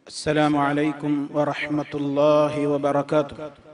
السلام عليكم ورحمة الله وبركاته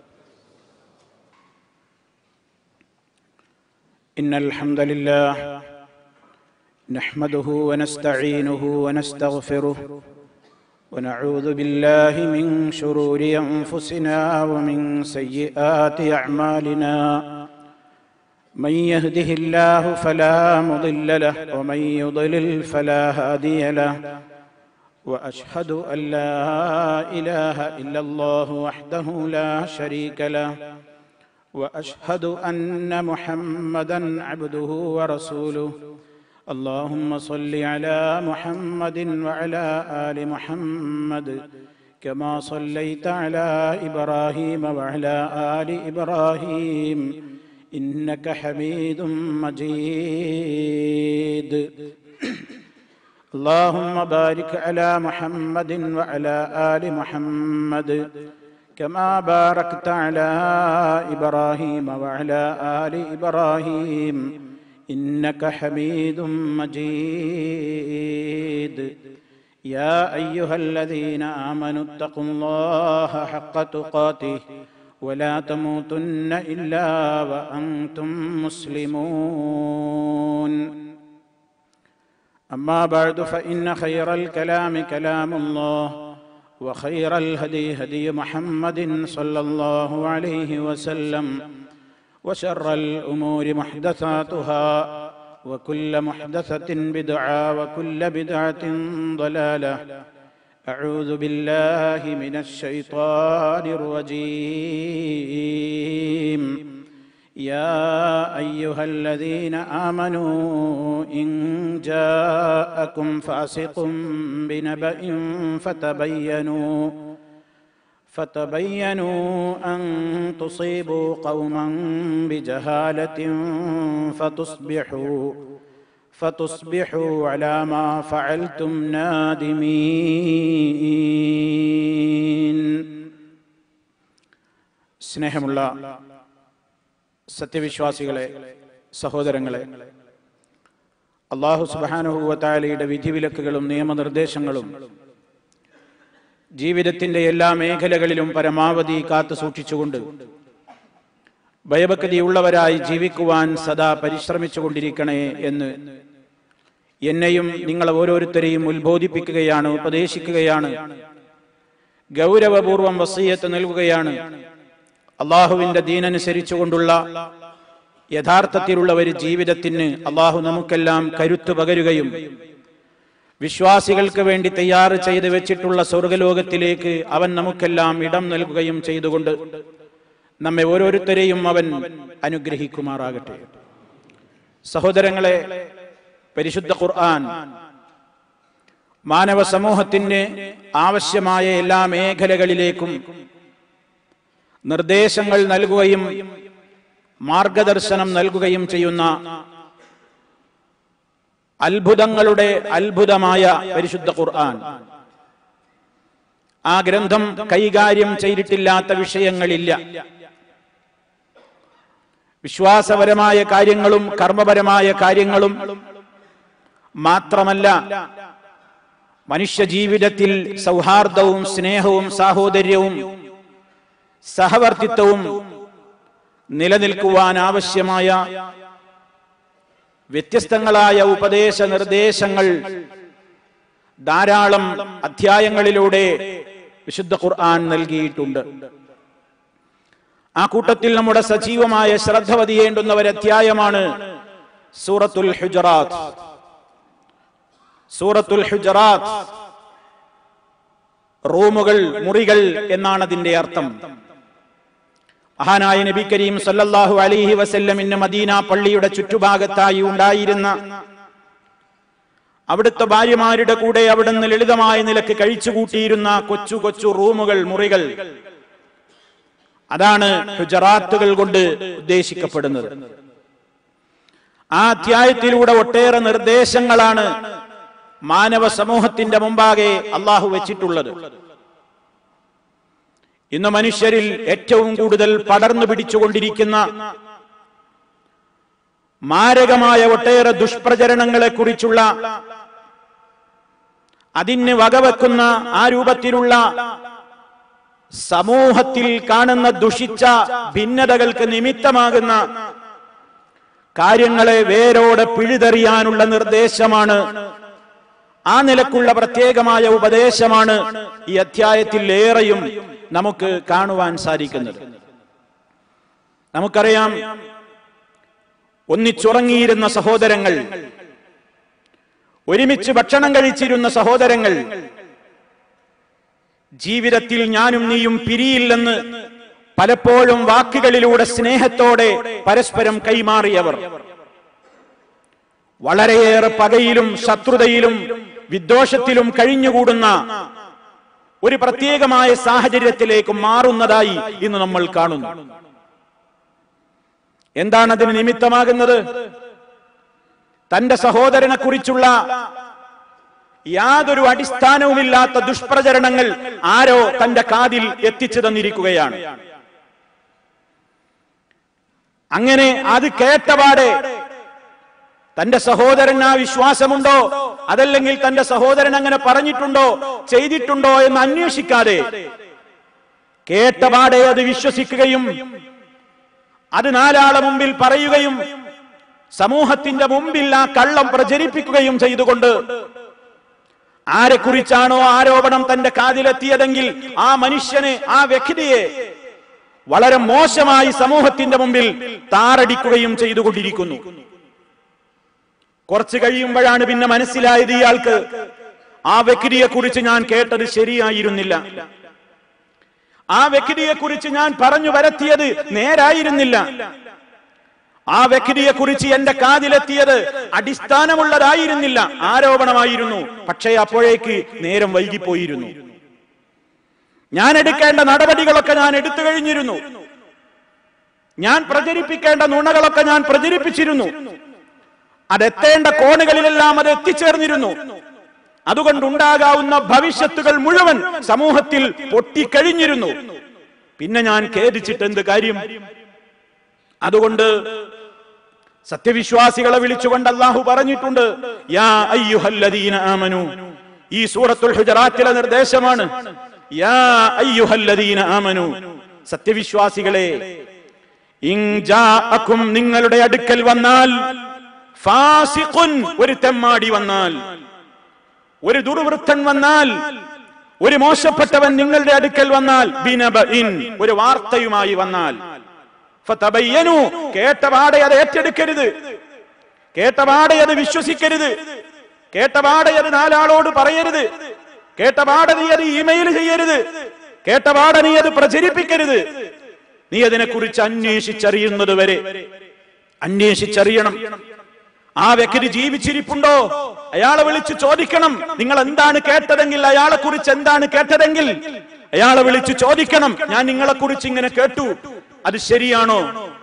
إن الحمد لله نحمده ونستعينه ونستغفره ونعوذ بالله من شرور أنفسنا ومن سيئات أعمالنا من يهده الله فلا مضل له ومن يضلل فلا هادي له واشهد ان لا اله الا الله وحده لا شريك له واشهد ان محمدا عبده ورسوله اللهم صل على محمد وعلى ال محمد كما صليت على ابراهيم وعلى ال ابراهيم انك حميد مجيد اللهم بارك على محمد وعلى آل محمد كما باركت على إبراهيم وعلى آل إبراهيم إنك حميد مجيد يا أيها الذين آمنوا اتقوا الله حق تقاته ولا تموتن إلا وأنتم مسلمون أما بعد فإن خير الكلام كلام الله وخير الهدي هدي محمد صلى الله عليه وسلم وشر الأمور محدثاتها وكل محدثة بدعة وكل بدعة ضلالة أعوذ بالله من الشيطان الرجيم يا أيها الذين آمنوا إن جاءكم فاسق بنبأ فتبينوا فتبينوا أن تصيبوا قوما بجهالة فتصبحوا فتصبحوا على ما فعلتم نادمين സ്നേഹമുള്ള സത്യവിശ്വാസികളെ സഹോദരങ്ങളെ അള്ളാഹു സുബാനുഭൂവത്താലയുടെ വിധിവിലക്കുകളും നിയമനിർദ്ദേശങ്ങളും ജീവിതത്തിന്റെ എല്ലാ മേഖലകളിലും പരമാവധി കാത്തു സൂക്ഷിച്ചുകൊണ്ട് ഭയഭക്തിയുള്ളവരായി ജീവിക്കുവാൻ സദാ പരിശ്രമിച്ചുകൊണ്ടിരിക്കണേ എന്ന് എന്നെയും നിങ്ങളെ ഓരോരുത്തരെയും ഉത്ബോധിപ്പിക്കുകയാണ് ഉപദേശിക്കുകയാണ് ഗൗരവപൂർവം വസീയത്ത് നൽകുകയാണ് അള്ളാഹുവിന്റെ ദീനനുസരിച്ചുകൊണ്ടുള്ള യഥാർത്ഥത്തിലുള്ള ഒരു ജീവിതത്തിന് അള്ളാഹു നമുക്കെല്ലാം കരുത്തു പകരുകയും വിശ്വാസികൾക്ക് വേണ്ടി തയ്യാർ ചെയ്ത് വെച്ചിട്ടുള്ള സ്വർഗലോകത്തിലേക്ക് അവൻ നമുക്കെല്ലാം ഇടം നൽകുകയും ചെയ്തുകൊണ്ട് നമ്മെ ഓരോരുത്തരെയും അവൻ അനുഗ്രഹിക്കുമാറാകട്ടെ സഹോദരങ്ങളെ പരിശുദ്ധ ഖുർആൻ മാനവ സമൂഹത്തിന് ആവശ്യമായ എല്ലാ മേഖലകളിലേക്കും നിർദ്ദേശങ്ങൾ നൽകുകയും മാർഗദർശനം നൽകുകയും ചെയ്യുന്ന അത്ഭുതങ്ങളുടെ അത്ഭുതമായ പരിശുദ്ധ ഖുർആൻ ആ ഗ്രന്ഥം കൈകാര്യം ചെയ്തിട്ടില്ലാത്ത വിഷയങ്ങളില്ല വിശ്വാസപരമായ കാര്യങ്ങളും കർമ്മപരമായ കാര്യങ്ങളും മാത്രമല്ല മനുഷ്യ ജീവിതത്തിൽ സൗഹാർദ്ദവും സ്നേഹവും സാഹോദര്യവും സഹവർത്തിത്വവും നിലനിൽക്കുവാൻ ആവശ്യമായ വ്യത്യസ്തങ്ങളായ ഉപദേശ നിർദ്ദേശങ്ങൾ ധാരാളം അധ്യായങ്ങളിലൂടെ വിശുദ്ധ ഖുർആൻ നൽകിയിട്ടുണ്ട് ആ കൂട്ടത്തിൽ നമ്മുടെ സജീവമായ ശ്രദ്ധ പതിയേണ്ടുന്ന ഒരു അധ്യായമാണ് സൂറത്തുൽ ഹുജറാത്ത് സൂറത്തുൽ ഹുജറാത്ത് റൂമുകൾ മുറികൾ എന്നാണ് അതിന്റെ അർത്ഥം മഹാനായ നബി കരീം സല്ലല്ലാഹു അലൈഹി വസല്ലമിന് മദീന പള്ളിയുടെ ചുറ്റുഭാഗത്തായി ഉണ്ടായിരുന്ന അവിടുത്തെ ഭാര്യമാരുടെ കൂടെ അവിടുന്ന് ലളിതമായ നിലക്ക് കഴിച്ചുകൂട്ടിയിരുന്ന കൊച്ചു കൊച്ചു റൂമുകൾ മുറികൾ അതാണ് ഹുജറാത്തുകൾ കൊണ്ട് ഉദ്ദേശിക്കപ്പെടുന്നത് ആ അധ്യായത്തിലൂടെ ഒട്ടേറെ നിർദ്ദേശങ്ങളാണ് മാനവ സമൂഹത്തിന്റെ മുമ്പാകെ അള്ളാഹു വെച്ചിട്ടുള്ളത് ഇന്ന് മനുഷ്യരിൽ ഏറ്റവും കൂടുതൽ പടർന്നു പിടിച്ചുകൊണ്ടിരിക്കുന്ന മാരകമായ ഒട്ടേറെ ദുഷ്പ്രചരണങ്ങളെ കുറിച്ചുള്ള അതിന് വകവെക്കുന്ന ആ രൂപത്തിലുള്ള സമൂഹത്തിൽ കാണുന്ന ദുഷിച്ച ഭിന്നതകൾക്ക് നിമിത്തമാകുന്ന കാര്യങ്ങളെ വേരോടെ പിഴുതെറിയാനുള്ള നിർദ്ദേശമാണ് ആ നിലക്കുള്ള പ്രത്യേകമായ ഉപദേശമാണ് ഈ അധ്യായത്തിൽ ഏറെയും നമുക്ക് കാണുവാൻ സാധിക്കുന്നത് നമുക്കറിയാം ഒന്നിച്ചുറങ്ങിയിരുന്ന സഹോദരങ്ങൾ ഒരുമിച്ച് ഭക്ഷണം കഴിച്ചിരുന്ന സഹോദരങ്ങൾ ജീവിതത്തിൽ ഞാനും നീയും പിരിയില്ലെന്ന് പലപ്പോഴും വാക്കുകളിലൂടെ സ്നേഹത്തോടെ പരസ്പരം കൈമാറിയവർ വളരെയേറെ പകയിലും ശത്രുതയിലും വിദ്വേഷത്തിലും കഴിഞ്ഞുകൂടുന്ന ഒരു പ്രത്യേകമായ സാഹചര്യത്തിലേക്ക് മാറുന്നതായി ഇന്ന് നമ്മൾ കാണുന്നു എന്താണ് അതിന് നിമിത്തമാകുന്നത് തന്റെ സഹോദരനെ കുറിച്ചുള്ള യാതൊരു അടിസ്ഥാനവുമില്ലാത്ത ദുഷ്പ്രചരണങ്ങൾ ആരോ തന്റെ കാതിൽ എത്തിച്ചു തന്നിരിക്കുകയാണ് അങ്ങനെ അത് കേട്ടപാടെ തന്റെ സഹോദരൻ ആ വിശ്വാസമുണ്ടോ അതല്ലെങ്കിൽ തന്റെ സഹോദരൻ അങ്ങനെ പറഞ്ഞിട്ടുണ്ടോ ചെയ്തിട്ടുണ്ടോ എന്ന് അന്വേഷിക്കാതെ കേട്ടപാടെ അത് വിശ്വസിക്കുകയും അത് നാലാളെ മുമ്പിൽ പറയുകയും സമൂഹത്തിന്റെ മുമ്പിൽ ആ കള്ളം പ്രചരിപ്പിക്കുകയും ചെയ്തുകൊണ്ട് ആരെക്കുറിച്ചാണോ ആരോപണം തന്റെ കാതിലെത്തിയതെങ്കിൽ ആ മനുഷ്യനെ ആ വ്യക്തിയെ വളരെ മോശമായി സമൂഹത്തിന്റെ മുമ്പിൽ താറടിക്കുകയും ചെയ്തുകൊണ്ടിരിക്കുന്നു കുറച്ച് കഴിയുമ്പോഴാണ് പിന്നെ മനസ്സിലായത് ഇയാൾക്ക് ആ വ്യക്തിയെ കുറിച്ച് ഞാൻ കേട്ടത് ശരിയായിരുന്നില്ല ആ വ്യക്തിയെ കുറിച്ച് ഞാൻ പറഞ്ഞു വരത്തിയത് നേരായിരുന്നില്ല ആ വ്യക്തിയെ കുറിച്ച് എന്റെ കാതിലെത്തിയത് അടിസ്ഥാനമുള്ളതായിരുന്നില്ല ആരോപണമായിരുന്നു പക്ഷേ അപ്പോഴേക്ക് നേരം വൈകിപ്പോയിരുന്നു ഞാൻ എടുക്കേണ്ട നടപടികളൊക്കെ ഞാൻ എടുത്തു കഴിഞ്ഞിരുന്നു ഞാൻ പ്രചരിപ്പിക്കേണ്ട നുണകളൊക്കെ ഞാൻ പ്രചരിപ്പിച്ചിരുന്നു അതെത്തേണ്ട കോണുകളിലെല്ലാം അത് എത്തിച്ചേർന്നിരുന്നു അതുകൊണ്ടുണ്ടാകാവുന്ന ഭവിഷ്യത്തുകൾ മുഴുവൻ സമൂഹത്തിൽ പൊട്ടിക്കഴിഞ്ഞിരുന്നു പിന്നെ ഞാൻ ഖേദിച്ചിട്ട് എന്ത് കാര്യം അതുകൊണ്ട് സത്യവിശ്വാസികളെ വിളിച്ചുകൊണ്ട് അള്ളാഹു പറഞ്ഞിട്ടുണ്ട് യാ അയ്യുഹല്ലദീന ആമനു ഈ സൂറത്തുൽ ഹുജറാത്തിലെ നിർദ്ദേശമാണ് യാ അയ്യുഹല്ലദീന ആമനു സത്യവിശ്വാസികളെ ഇൻ ജാഅക്കും നിങ്ങളുടെ അടുക്കൽ വന്നാൽ ഫാസിഖുൻ ഒരു തെമ്മാടി വന്നാൽ ഒരു ദുർവൃത്തൻ വന്നാൽ ഒരു മോശപ്പെട്ടവൻ നിങ്ങളുടെ അടുക്കൽ വന്നാൽ ബിനബഇൻ ഒരു വാർത്തയുമായി വന്നാൽ ഫതബയ്യനു കേട്ടപാടെ അത് ഏറ്റെടുക്കരുത് കേട്ടപാടെ അത് വിശ്വസിക്കരുത് കേട്ടപാടെ അത് നാലാളോട് പറയരുത് കേട്ടപാടെ നീ അത് ഇമെയിൽ ചെയ്യരുത് കേട്ടപാടെ നീ അത് പ്രചരിപ്പിക്കരുത് നീ അതിനെക്കുറിച്ച് അന്വേഷിച്ചറിയുന്നത് വരെ അന്വേഷിച്ചറിയണം ആ വ്യക്തി ജീവിച്ചിരിപ്പുണ്ടോ അയാളെ വിളിച്ച് ചോദിക്കണം നിങ്ങൾ എന്താണ് കേട്ടതെങ്കിൽ അയാളെ കുറിച്ച് എന്താണ് കേട്ടതെങ്കിൽ അയാളെ വിളിച്ച് ചോദിക്കണം ഞാൻ നിങ്ങളെ കുറിച്ച് ഇങ്ങനെ കേട്ടു അത് ശരിയാണോ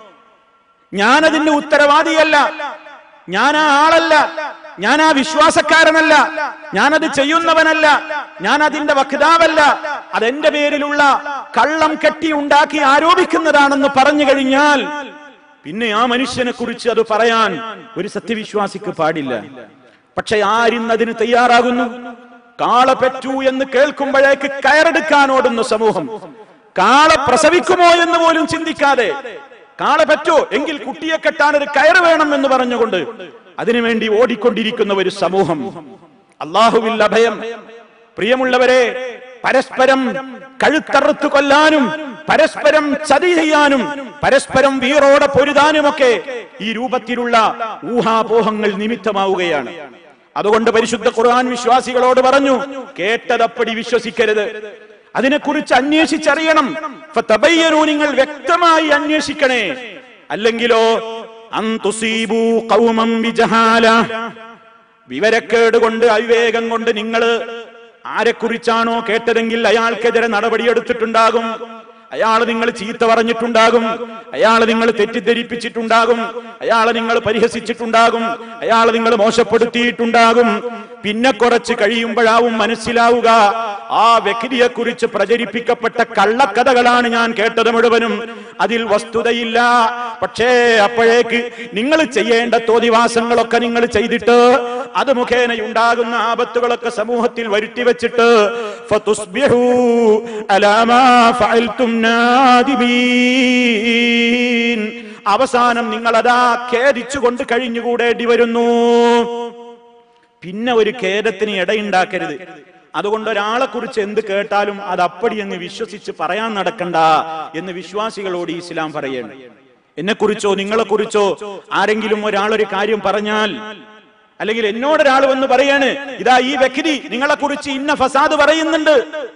ഞാനതിന്റെ ഉത്തരവാദിയല്ല ഞാൻ ആ ആളല്ല ഞാൻ ആ വിശ്വാസക്കാരനല്ല ഞാനത് ചെയ്യുന്നവനല്ല ഞാൻ അതിന്റെ വക്താവല്ല അതെന്റെ പേരിലുള്ള കള്ളം കെട്ടി ഉണ്ടാക്കി ആരോപിക്കുന്നതാണെന്ന് പറഞ്ഞു കഴിഞ്ഞാൽ പിന്നെ ആ മനുഷ്യനെ കുറിച്ച് അത് പറയാൻ ഒരു സത്യവിശ്വാസിക്ക് പാടില്ല പക്ഷെ ആരിന്ന് അതിന് തയ്യാറാകുന്നു കാള പെറ്റു എന്ന് കേൾക്കുമ്പോഴേക്ക് കയറെടുക്കാൻ ഓടുന്ന സമൂഹം കാള പ്രസവിക്കുമോ എന്ന് പോലും ചിന്തിക്കാതെ കാള പറ്റോ എങ്കിൽ കുട്ടിയെ കെട്ടാൻ ഒരു കയറ് വേണം എന്ന് പറഞ്ഞുകൊണ്ട് അതിനുവേണ്ടി ഓടിക്കൊണ്ടിരിക്കുന്ന ഒരു സമൂഹം അള്ളാഹുവിൽ അഭയം പ്രിയമുള്ളവരെ പരസ്പരം കഴുത്തറുത്തു കൊല്ലാനും പരസ്പരം ചതി ചെയ്യാനും പരസ്പരം വീറോടെ പൊരുതാനുമൊക്കെ ഈ രൂപത്തിലുള്ള ഊഹാപോഹങ്ങൾ നിമിത്തമാവുകയാണ് അതുകൊണ്ട് പരിശുദ്ധ ഖുർആൻ വിശ്വാസികളോട് പറഞ്ഞു കേട്ടതപ്പടി വിശ്വസിക്കരുത് അതിനെക്കുറിച്ച് അന്വേഷിച്ചറിയണം ഫതബയ്യനൂ നിങ്ങൾ വ്യക്തമായി അന്വേഷിക്കണേ അല്ലെങ്കിലോ അൻ തുസീബൂ ഖൗമം ബിജഹാല വിവരക്കേട് കൊണ്ട് അവിവേകം കൊണ്ട് നിങ്ങൾ ആരെക്കുറിച്ചാണോ കേട്ടതെങ്കിൽ അയാൾക്കെതിരെ നടപടിയെടുത്തിട്ടുണ്ടാകും അയാളെ നിങ്ങൾ ചീത്ത പറഞ്ഞിട്ടുണ്ടാകും അയാളെ നിങ്ങൾ തെറ്റിദ്ധരിപ്പിച്ചിട്ടുണ്ടാകും അയാളെ നിങ്ങൾ പരിഹസിച്ചിട്ടുണ്ടാകും അയാളെ നിങ്ങൾ മോശപ്പെടുത്തിയിട്ടുണ്ടാകും പിന്നെ കുറച്ച് കഴിയുമ്പോഴാവും മനസ്സിലാവുക ആ വ്യക്തിയെ കുറിച്ച് പ്രചരിപ്പിക്കപ്പെട്ട കള്ളക്കഥകളാണ് ഞാൻ കേട്ടത് മുഴുവനും അതിൽ വസ്തുതയില്ല പക്ഷേ അപ്പോഴേക്ക് നിങ്ങൾ ചെയ്യേണ്ട തോതിവാസങ്ങളൊക്കെ നിങ്ങൾ ചെയ്തിട്ട് അത് മുഖേന ഉണ്ടാകുന്ന ആപത്തുകളൊക്കെ സമൂഹത്തിൽ വരുത്തി വെച്ചിട്ട് ഫതുസ്ബിഹൂ അലാ മാ ഫഅൽതും നാദിമീൻ. അവസാനം നിങ്ങൾ അതാ ഖേദിച്ചുകൊണ്ട് കഴിഞ്ഞുകൂടേണ്ടി വരുന്നു പിന്നെ ഒരു ഖേദത്തിന് ഇടയുണ്ടാക്കരുത് അതുകൊണ്ട് ഒരാളെ കുറിച്ച് എന്ത് കേട്ടാലും അത് അപ്പടി അങ്ങ് വിശ്വസിച്ച് പറയാൻ നടക്കണ്ട എന്ന് വിശ്വാസികളോട് ഈ ഇസ്ലാം പറയണം എന്നെ കുറിച്ചോ നിങ്ങളെ കുറിച്ചോ ആരെങ്കിലും ഒരാൾ ഒരു കാര്യം പറഞ്ഞാൽ അല്ലെങ്കിൽ എന്നോട് ഒരാൾ വന്ന് പറയാണ് ഇതാ ഈ വ്യക്തി നിങ്ങളെ കുറിച്ച് ഇന്ന ഫസാദ് പറയുന്നുണ്ട്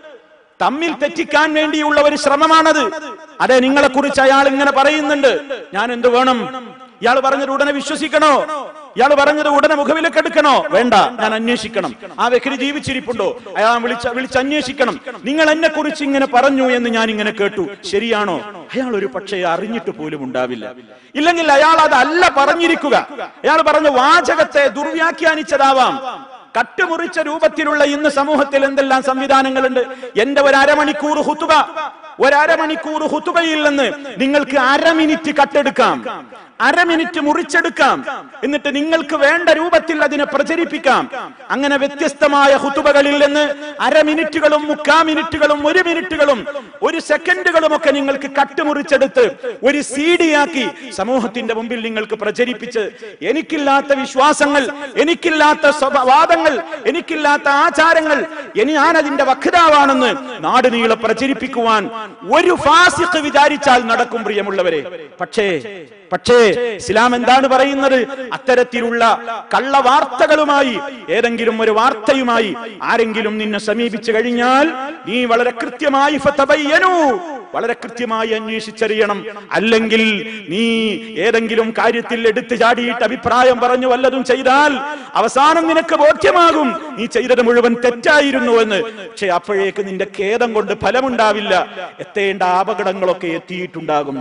തമ്മിൽ തെറ്റിക്കാൻ വേണ്ടിയുള്ള ഒരു ശ്രമമാണത് അതെ നിങ്ങളെ കുറിച്ച് അയാൾ ഇങ്ങനെ പറയുന്നുണ്ട് ഞാൻ എന്ത് വേണം ഇയാൾ പറഞ്ഞത് ഉടനെ വിശ്വസിക്കണോ ഇയാൾ പറഞ്ഞത് ഉടനെ മുഖവിലേക്ക് എടുക്കണോ വേണ്ട ഞാൻ അന്വേഷിക്കണം ആ വ്യക്തി ജീവിച്ചിരിപ്പുണ്ടോ അയാൾ വിളിച്ച വിളിച്ച് അന്വേഷിക്കണം നിങ്ങൾ എന്നെ കുറിച്ച് ഇങ്ങനെ പറഞ്ഞു എന്ന് ഞാൻ ഇങ്ങനെ കേട്ടു ശരിയാണോ അയാൾ ഒരു പക്ഷേ അറിഞ്ഞിട്ട് പോലും ഉണ്ടാവില്ല ഇല്ലെങ്കിൽ അയാൾ അതല്ല പറഞ്ഞിരിക്കുക അയാൾ പറഞ്ഞ വാചകത്തെ ദുർവ്യാഖ്യാനിച്ചതാവാം കട്ടുമുറിച്ച രൂപത്തിലുള്ള ഇന്ന് സമൂഹത്തിൽ എന്തെല്ലാം സംവിധാനങ്ങളുണ്ട് എന്റെ ഒരു അരമണിക്കൂർ ഹുത്തുബ ഒരു അരമണിക്കൂർ ഹുത്തുബയിൽ നിന്ന് നിങ്ങൾക്ക് അര മിനിറ്റ് കട്ടെടുക്കാം അര മിനിറ്റ് മുറിച്ചെടുക്കാം എന്നിട്ട് നിങ്ങൾക്ക് വേണ്ട രൂപത്തിൽ അതിനെ പ്രചരിപ്പിക്കാം അങ്ങനെ വ്യത്യസ്തമായ ഹുത്തുബകളിൽ നിന്ന് അര മിനിറ്റുകളും മുക്കാ മിനിറ്റുകളും ഒരു മിനിറ്റുകളും ഒരു സെക്കൻഡുകളും ഒക്കെ നിങ്ങൾക്ക് കട്ടുമുറിച്ചെടുത്ത് ഒരു സീഡിയാക്കി സമൂഹത്തിന്റെ മുമ്പിൽ നിങ്ങൾക്ക് പ്രചരിപ്പിച്ച് എനിക്കില്ലാത്ത വിശ്വാസങ്ങൾ എനിക്കില്ലാത്ത സ്വഭ- വാദങ്ങൾ എനിക്കില്ലാത്ത ആചാരങ്ങൾ ഇനി ഞാൻ അതിന്റെ വക്താവാണെന്ന് നാട് നീളെ പ്രചരിപ്പിക്കുവാൻ ഒരു ഫാസിഖ് വിചാരിച്ചാൽ നടക്കും പ്രിയമുള്ളവരെ പക്ഷേ പക്ഷേ ഇസ്ലാം എന്താണ് പറയുന്നത് അത്തരത്തിലുള്ള കള്ളവാർത്തകളുമായി ഏതെങ്കിലും ഒരു വാർത്തയുമായി ആരെങ്കിലും നിന്നെ സമീപിച്ചു കഴിഞ്ഞാൽ നീ വളരെ കൃത്യമായി ഫതബയ്യനൂ. വളരെ കൃത്യമായി അന്വേഷിച്ചറിയണം അല്ലെങ്കിൽ നീ ഏതെങ്കിലും കാര്യത്തിൽ എടുത്തു ചാടിയിട്ട് അഭിപ്രായം പറഞ്ഞു വല്ലതും ചെയ്താൽ അവസാനം നിനക്ക് ബോധ്യമാകും നീ ചെയ്തത് മുഴുവൻ തെറ്റായിരുന്നു എന്ന് പക്ഷെ അപ്പോഴേക്ക് നിന്റെ ഖേദം കൊണ്ട് ഫലമുണ്ടാവില്ല എത്തേണ്ട അപകടങ്ങളൊക്കെ എത്തിയിട്ടുണ്ടാകും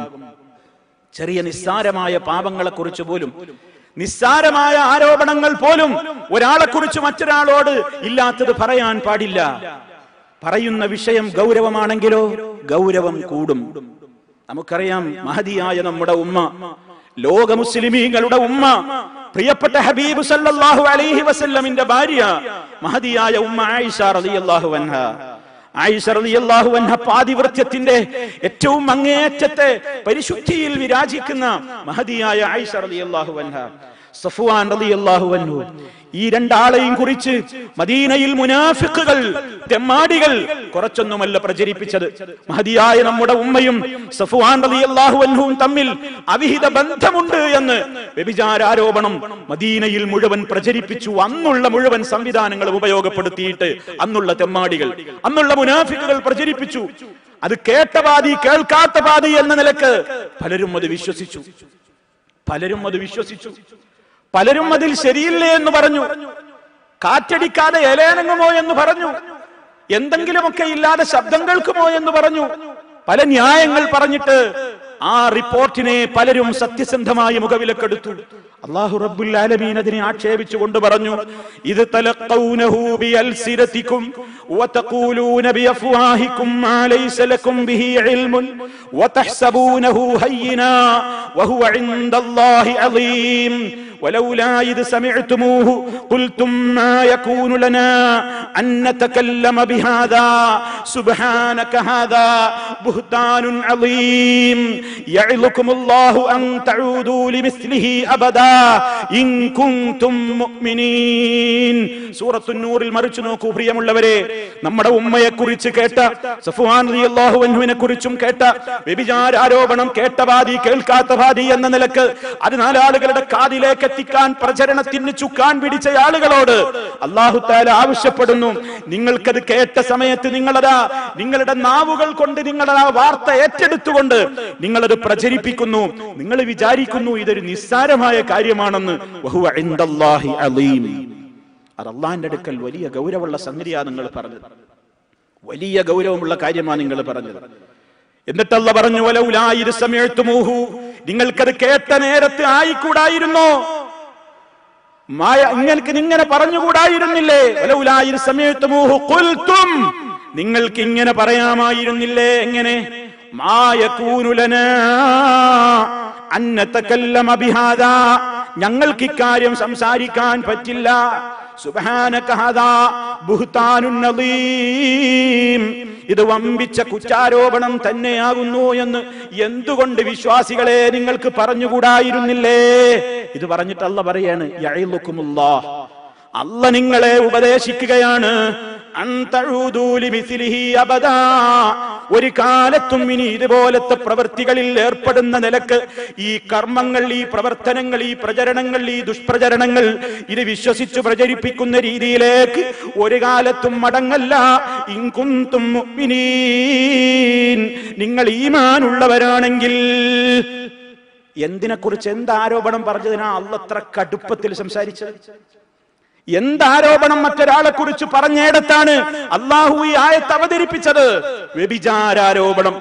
ചെറിയ നിസ്സാരമായ പാപങ്ങളെ കുറിച്ച് പോലും നിസ്സാരമായ ആരോപണങ്ങൾ പോലും ഒരാളെ കുറിച്ച് മറ്റൊരാളോട് ഇല്ലാത്തത് പറയാൻ പാടില്ല പറയുന്ന വിഷയം ഗൗരവമാണെങ്കിലോ ഗൗരവം കൂടും നമുക്കറിയാം മഹതിയായ നമ്മുടെ ഉമ്മ ലോക മുസ്ലിമീങ്ങളുടെ ഉമ്മ പ്രിയപ്പെട്ട ഹബീബ് സല്ലല്ലാഹു അലൈഹി വസല്ലമിന്റെ ഭാര്യ മഹതിയായ ഉമ്മ ആയിഷ റളിയല്ലാഹു അൻഹ ആയിഷ റളിയല്ലാഹു അൻഹ പാതിവൃത്യത്തിന്റെ ഏറ്റവും അങ്ങേയറ്റത്തെ പരിശുദ്ധിയിൽ വിരാജിക്കുന്ന മഹതിയായ ആയിഷ റളിയല്ലാഹു അൻഹ സഫ്വാൻ റളിയല്ലാഹു അൻഹു ഈ രണ്ടാളെയും കുറിച്ച് മദീനയിൽ മുനാഫിക്കുകൾ തെമ്മാടികൾ കുറച്ചൊന്നുമല്ല പ്രചരിപ്പിച്ചത് മഹതിയായ നമ്മുടെ ഉമ്മയും സഫ്വാൻ റളിയല്ലാഹു അൻഹുവും തമ്മിൽ അവിഹിത ബന്ധമുണ്ട് എന്ന് വ്യഭിചാരാരോപണം മദീനയിൽ മുഴുവൻ പ്രചരിപ്പിച്ചു അന്നുള്ള മുഴുവൻ സംവിധാനങ്ങളും ഉപയോഗപ്പെടുത്തിയിട്ട് അന്നുള്ള തെമ്മാടികൾ അന്നുള്ള മുനാഫിക്കുകൾ പ്രചരിപ്പിച്ചു അത് കേട്ട പാതി കേൾക്കാത്ത പാതി എന്ന നിലക്ക് പലരും അത് വിശ്വസിച്ചു പലരും അത് വിശ്വസിച്ചു പലരും അതിൽ ശരിയില്ലേ എന്ന് പറഞ്ഞു കാറ്റടിക്കാതെ ഇലയനങ്ങുമോ എന്ന് പറഞ്ഞു എന്തെങ്കിലുമൊക്കെ ഇല്ലാതെ ശബ്ദം കേൾക്കുമോ എന്ന് പറഞ്ഞു പല ന്യായങ്ങൾ പറഞ്ഞിട്ട് ആ റിപ്പോർട്ടിനെ പലരും സത്യസന്ധമായി മുഖവിലക്കെടുത്തു അള്ളാഹു റബ്ബുൽ ആലമീൻ അതിനെ ആക്ഷേപിച്ചുകൊണ്ട് പറഞ്ഞു ഇത് തലഖൗനഹു ബിഅൽസിനതികും വതഖൂലൂന ബിഅഫ്വാഹികും മാ ലൈസ ലക്കും ബിഹി ഇൽമുൻ വതഹ്സബൂനഹു ഹയ്യിനാ വഹുവ ഇൻദല്ലാഹി അളീം ولولا إذ سمعتموه قلتم ما يكون لنا أن نتكلم بهذا سبحانك هذا بهتان عظيم يعظكم الله أن تعودوا لمثله أبدا إن كنتم مؤمنين സൂറത്തു നൂറിൽ മറിച്ചു നോക്കൂ പ്രിയമുള്ളവരെ നമ്മുടെ ഉമ്മയെ കുറിച്ച് കേട്ട സഫുഹാൻ റളിയല്ലാഹു അൻഹുവിനെ കുറിച്ചും കേട്ട വ്യഭിചാരാരോപണം കേട്ട ബാധി കേൾക്കാത്ത ബാധി എന്ന നിലക്ക് അത് നാലാളുകളുടെ കാതിലേക്ക് എത്തിക്കാൻ പ്രചരണത്തിന് ചുക്കാൻ പിടിച്ച ആളുകളോട് അള്ളാഹു താല ആവശ്യപ്പെടുന്നു നിങ്ങൾക്കത് കേട്ട സമയത്ത് നിങ്ങളതാ നിങ്ങളുടെ നാവുകൾ കൊണ്ട് നിങ്ങളുടെ ആ വാർത്ത ഏറ്റെടുത്തുകൊണ്ട് നിങ്ങളത് പ്രചരിപ്പിക്കുന്നു നിങ്ങൾ വിചാരിക്കുന്നു ഇതൊരു നിസ്സാരമായ കാര്യമാണെന്ന് വഹുവ ഇൻദല്ലാഹി അലീം അത് അള്ളാന്റെ അടുക്കൽ വലിയ ഗൗരവമുള്ള സംഗതിയാ നിങ്ങൾ പറഞ്ഞത് വലിയ ഗൗരവമുള്ള കാര്യമാണ് നിങ്ങൾ പറഞ്ഞത് എന്നിട്ടല്ല പറഞ്ഞു വലൗലായിരു സമയത്തുമൂഹു നിങ്ങൾക്കത് കേട്ട നേരത്ത് ആയിക്കൂടായിരുന്നോ മായ നിങ്ങൾക്ക് ഇങ്ങനെ പറഞ്ഞുകൂടായിരുന്നില്ലേ വലൗലായിര സമയത്തുമൂഹു ഖുൽതും നിങ്ങൾക്ക് ഇങ്ങനെ പറയാമായിരുന്നില്ലേ എങ്ങനെ മായകൂനുലന അന്നതകല്ലമ ബിഹാദാ ഞങ്ങൾക്ക് ഇക്കാര്യം സംസാരിക്കാൻ പറ്റില്ല സുബ്ഹാനക ഹാദാ ബുഹ്താനുൻ നദീം ഇത് വമ്പിച്ച കുറ്റാരോപണം തന്നെയാകുന്നു എന്ന് എന്തുകൊണ്ട് വിശ്വാസികളെ നിങ്ങൾക്ക് പറഞ്ഞുകൂടായിരുന്നില്ലേ ഇത് പറഞ്ഞിട്ട് അല്ല പറയാണ് യഅിലുക്കുമുല്ലാഹ് അല്ല നിങ്ങളെ ഉപദേശിക്കുകയാണ് അൻ തഊദൂ ലിമിസ്ലിഹി അബദാ. ഒരു കാലത്തും ഇനി ഇതുപോലത്തെ പ്രവൃത്തികളിൽ ഏർപ്പെടുന്ന നിലക്ക് ഈ കർമ്മങ്ങൾ ഈ പ്രവർത്തനങ്ങൾ ഈ പ്രചരണങ്ങൾ ഈ ദുഷ്പ്രചരണങ്ങൾ ഇത് വിശ്വസിച്ചു പ്രചരിപ്പിക്കുന്ന രീതിയിലേക്ക് ഒരു കാലത്തും മടങ്ങല്ല ഇൻകുന്തും മുഅ്മിനീൻ. നിങ്ങൾ ഈമാനുള്ളവരാണെങ്കിൽ എന്തിനെക്കുറിച്ച് എന്ത് ആരോപണം പറഞ്ഞതിനാ അല്ലത്ര കടുപ്പത്തിൽ സംസാരിച്ചത് എന്താരോപണം മറ്റൊരാളെ കുറിച്ച് പറഞ്ഞിടത്താണ് അള്ളാഹു ഈ ആയത്ത് അവതരിപ്പിച്ചത് വ്യഭിചാരാരോപണം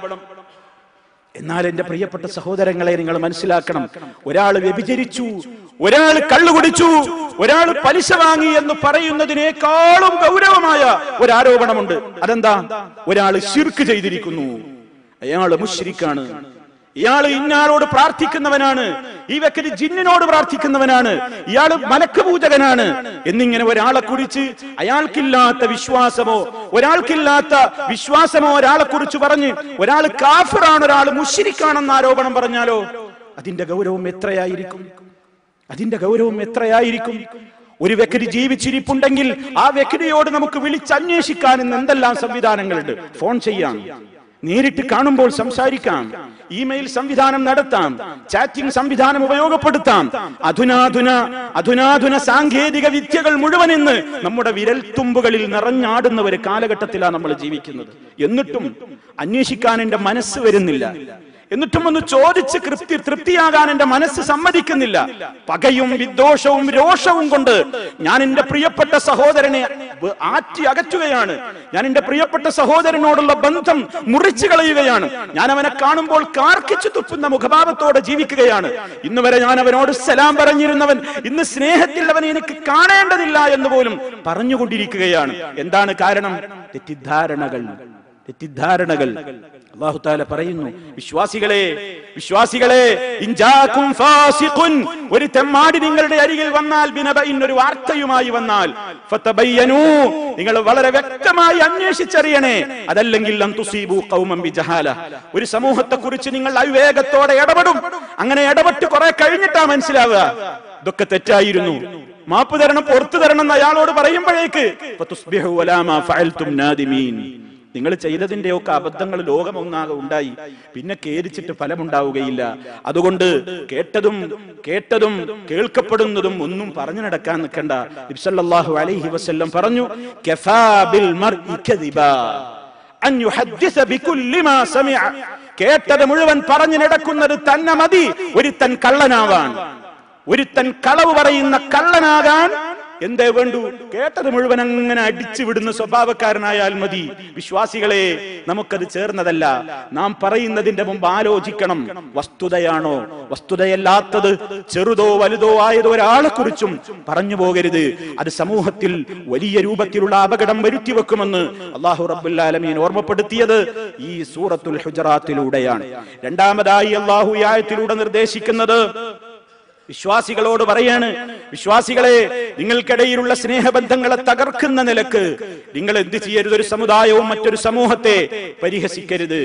എന്നാൽ എന്റെ പ്രിയപ്പെട്ട സഹോദരങ്ങളെ നിങ്ങൾ മനസ്സിലാക്കണം ഒരാൾ വ്യഭിചരിച്ചു ഒരാൾ കള്ളുകുടിച്ചു ഒരാൾ പലിശ വാങ്ങി എന്ന് പറയുന്നതിനേക്കാളും ഗൗരവമായ ഒരു ആരോപണമുണ്ട് അതെന്താ ഒരാൾ ശിർക്ക് ചെയ്തിരിക്കുന്നു അയാള് മുശ്രിക്കാണ് ഇയാൾ ഇന്നാളോട് പ്രാർത്ഥിക്കുന്നവനാണ് ഈ വ്യക്തി ജിന്നിനോട് പ്രാർത്ഥിക്കുന്നവനാണ് ഇയാൾ മലക്ക് പൂജകനാണ് എന്നിങ്ങനെ ഒരാളെ കുറിച്ച് അയാൾക്കില്ലാത്ത വിശ്വാസമോ ഒരാൾക്കില്ലാത്ത വിശ്വാസമോ ഒരാളെ കുറിച്ച് പറഞ്ഞ് ഒരാൾ കാഫിറാണ് ഒരാൾ മുഷിരിക്കാണെന്ന് ആരോപണം പറഞ്ഞാലോ അതിന്റെ ഗൗരവം എത്രയായിരിക്കും അതിന്റെ ഗൗരവം എത്രയായിരിക്കും ഒരു വ്യക്തി ജീവിച്ചിരിപ്പുണ്ടെങ്കിൽ ആ വ്യക്തിയോട് നമുക്ക് വിളിച്ചന്വേഷിക്കാൻ ഇന്ന് എന്തെല്ലാം സംവിധാനങ്ങളുണ്ട് ഫോൺ ചെയ്യാം നേരിട്ട് കാണുമ്പോൾ സംസാരിക്കാം ഇമെയിൽ സംവിധാനം നടത്താം ചാറ്റിംഗ് സംവിധാനം ഉപയോഗപ്പെടുത്താം അധുനാധുന അധുനാധുന സാങ്കേതിക വിദ്യകൾ മുഴുവൻ ഇന്ന് നമ്മുടെ വിരൽത്തുമ്പുകളിൽ നിറഞ്ഞാടുന്ന ഒരു കാലഘട്ടത്തിലാണ് നമ്മൾ ജീവിക്കുന്നത് എന്നിട്ടും അന്വേഷിക്കാൻ എന്റെ മനസ്സ് വരുന്നില്ല എന്നിട്ടും ഒന്ന് ചോദിച്ച് തൃപ്തി തൃപ്തിയാകാൻ എന്റെ മനസ്സ് സമ്മതിക്കുന്നില്ല പകയും വിദ്വേഷവും രോഷവും കൊണ്ട് ഞാൻ എന്റെ പ്രിയപ്പെട്ട സഹോദരനെ വ- ആറ്റി അകറ്റുകയാണ് ഞാൻ എന്റെ പ്രിയപ്പെട്ട സഹോദരനോടുള്ള ബന്ധം മുറിച്ചു കളയുകയാണ് ഞാൻ അവനെ കാണുമ്പോൾ കാർക്കിച്ചു തുപ്പുന്ന മുഖഭാവത്തോടെ ജീവിക്കുകയാണ് ഇന്ന് വരെ ഞാൻ അവനോട് സലാം പറഞ്ഞിരുന്നവൻ ഇന്ന് സ്നേഹത്തിൽ അവനെ എനിക്ക് കാണേണ്ടതില്ല എന്ന് പോലും പറഞ്ഞുകൊണ്ടിരിക്കുകയാണ് എന്താണ് കാരണം തെറ്റിദ്ധാരണകൾ തെറ്റിദ്ധാരണകൾ അള്ളാഹു താല പറയുന്നു വിശ്വാസികളെ വിശ്വാസികളെ ഇൻജാക്കും ഫാസിഖുൻ ഒരു തെമ്മാടി നിങ്ങളുടെ അരികിൽ വന്നാൽ ബിനബഇൻ ഒരു വാർത്തയുമായി വന്നാൽ ഫതബയ്യനൂ നിങ്ങൾ വളരെ വ്യക്തമായി അന്വേഷിച്ചറിയണേ അതല്ലെങ്കിൽ ലം തുസീബു ഖൗമൻ ബിജഹാല ഒരു സമൂഹത്തെ കുറിച്ച് നിങ്ങൾ അവിവേകത്തോടെ ഇടപെടും അങ്ങനെ ഇടപെട്ട് കുറെ കഴിഞ്ഞിട്ടാ മനസ്സിലാവുക ഇതൊക്കെ തെറ്റായിരുന്നു മാപ്പ് തരണം പുറത്തു തരണം എന്ന് അയാളോട് പറയുമ്പോഴേക്ക് ഫതുസ്ബിഹു വലാ മാ ഫഅൽതും നാദിമീൻ നിങ്ങൾ ചെയ്തതിന്റെ ഒക്കെ അബദ്ധങ്ങൾ ലോകമൊന്നാകെ ഉണ്ടായി പിന്നെ കേരിച്ചിട്ട് ഫലമുണ്ടാവുകയില്ല അതുകൊണ്ട് കേട്ടതും കേട്ടതും കേൾക്കപ്പെടുന്നതും ഒന്നും പറഞ്ഞു നടക്കാൻ നിൽക്കണ്ട ഇബ്സല്ലാഹു അലൈഹി വസല്ലം പറഞ്ഞു കഫാ ബിൽ മർഇ കദിബാ അൻ യുഹദ്ദിസ ബികുല്ലി മാ സമിഅ കേട്ടത് മുഴുവൻ പറഞ്ഞു നടക്കുന്നത് തന്നെ മതി ഒരുത്തൻ കള്ളനാവാൻ ഒരുത്തൻ കളവ് പറയുന്ന കള്ളനാകാൻ എന്തേ വേണ്ടു കേട്ടത് മുഴുവൻ അങ്ങനെ അടിച്ചു വിടുന്ന സ്വഭാവക്കാരനായാൽ മതി വിശ്വാസികളെ നമുക്കത് ചേർന്നതല്ല നാം പറയുന്നതിന്റെ മുമ്പ് ആലോചിക്കണം വസ്തുതയാണോ വസ്തുതയല്ലാത്തത് ചെറുതോ വലുതോ ആയത് ഒരാളെ കുറിച്ചും പറഞ്ഞു പോകരുത് അത് സമൂഹത്തിൽ വലിയ രൂപത്തിലുള്ള അപകടം വരുത്തി വെക്കുമെന്ന് അള്ളാഹു റബ്ബുല്ലാലമീൻ ഓർമ്മപ്പെടുത്തിയത് ഈ സൂറത്തുൽ ഹുജറാത്തിലൂടെയാണ് രണ്ടാമതായി അള്ളാഹു ഈ ആയത്തിലൂടെ നിർദ്ദേശിക്കുന്നത് വിശ്വാസികളോട് പറയാണ് വിശ്വാസികളെ നിങ്ങൾക്കിടയിലുള്ള സ്നേഹബന്ധങ്ങളെ തകർക്കുന്ന നിലക്ക് നിങ്ങൾ എന്ത് ചെയ്യരുത് ഒരു സമുദായവും മറ്റൊരു സമൂഹത്തെ പരിഹസിക്കരുത്